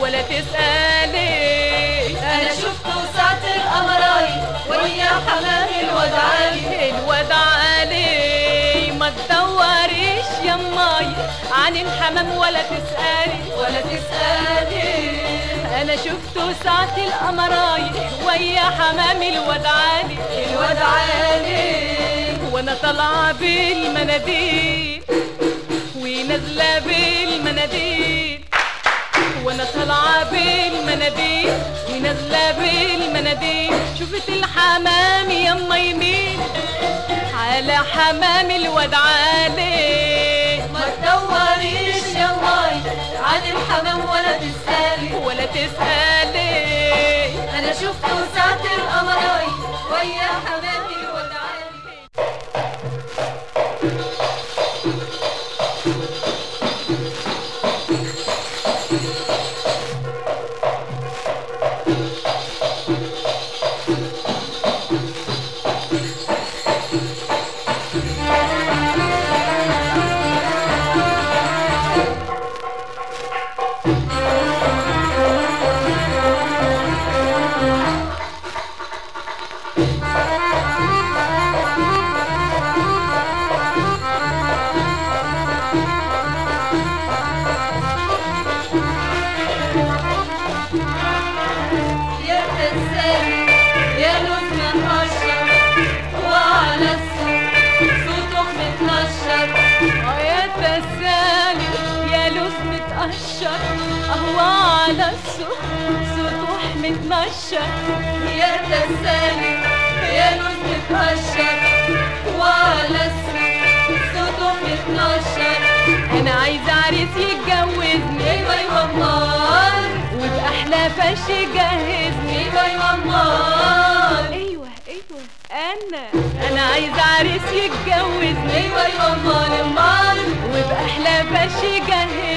ولا تسألي انا شفته ساعة القمراي ويا حمام الودعاني الواد علي ما تدوريش يماي عن الحمام ولا تسألي ولا تسألي انا شفته ساعة القمراي ويا حمام الواد علي الودعاني وانا طالعة بالمناديل ونازلة بالمناديل وانا طالعة بالمناديل ونازلة بالمناديل شفت الحمام يما يمين على حمام الواد علي ما تدوريش يا ماي عن الحمام ولا تسألي ولا تسألي انا شفته ساعة القمراي ويا حمام الودعاني يا كسالي يا لوز مقشر وعلى السوق صوته متنشر اه يا تسالي يا لوز متقشر قهوة على السوق سطوح متمشى يا كسالي يا لوز متقشر وعلى السوق صوته متنشر انا عايزة عريس يتجوزني ايوه ايوه امال وبأحلى فش يجهزني ايوه ايوه امال ايوه ايوه انا انا عايزة عريس يتجوزني ايوه ايوه امال امال وبأحلى فش يجهزني